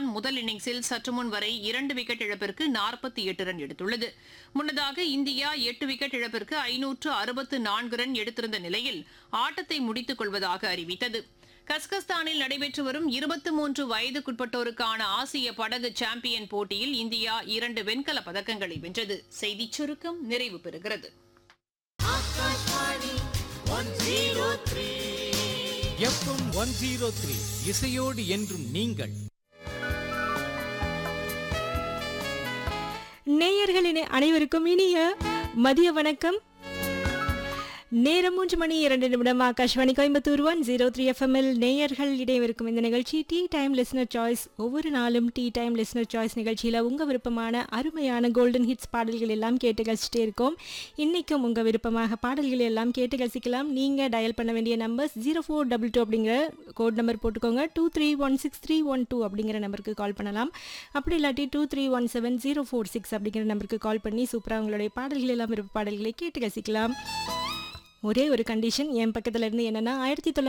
பாகிஸ்தான் முதல் இன்னிங்ஸில் சற்று முன் வரை இரண்டு விக்கெட் இழப்பிற்கு நாற்பத்தி எட்டு ரன் எடுத்துள்ளது முன்னதாக இந்தியா எட்டு விக்கெட் இழப்பிற்கு ஐநூற்று அறுபத்து நான்கு ரன் எடுத்திருந்த நிலையில் ஆட்டத்தை முடித்துக் கொள்வதாக அறிவித்தது கஸ்கஸ்தானில் நடைபெற்று வரும் இருபத்தி மூன்று வயதுக்குட்பட்டோருக்கான ஆசிய படகு சாம்பியன் போட்டியில் இந்தியா இரண்டு வெண்கலப் பதக்கங்களை வென்றது செய்திச் சுருக்கம் நிறைவு பெறுகிறது எஃப்எம் ஒன் ஜீரோ த்ரீ இசையோடு என்றும் நீங்கள் நேயர்களின் அனைவருக்கும் இனிய மதிய வணக்கம் நேரம் மூன்று மணி இரண்டு நிமிடம் Akashvani Coimbatore one zero three எஃப்எம்எல் நேயர்கள் இடைவருக்கும் இந்த நிகழ்ச்சி டீ டைம் லிஸ்னர் சாய்ஸ் ஒவ்வொரு நாளும் டீ டைம் லிஸ்னர் சாய்ஸ் நிகழ்ச்சியில் உங்கள் விருப்பமான அருமையான கோல்டன் ஹிட்ஸ் பாடல்கள் எல்லாம் கேட்டு கழிச்சிட்டே இருக்கோம் இன்றைக்கும் உங்கள் விருப்பமாக பாடல்கள் எல்லாம் கேட்டு கழிச்சிக்கலாம் நீங்கள் டயல் பண்ண வேண்டிய numbers zero four double two அப்படிங்கிற கோட் நம்பர் போட்டுக்கோங்க two three one six three one two அப்படிங்கிற நம்பருக்கு கால் பண்ணலாம் அப்படி இல்லாட்டி two three one seven zero four six அப்படிங்கிற நம்பருக்கு கால் பண்ணி சூப்பராக உங்களுடைய பாடல்கள் எல்லாம் விருப்ப பாடல்களை கேட்டு ரசிக்கலாம் ஒரே ஒரு கண்டிஷன் என் பக்கத்துல இருந்து என்னன்னா ஆயிரத்தி தொள்ளாயிரத்தி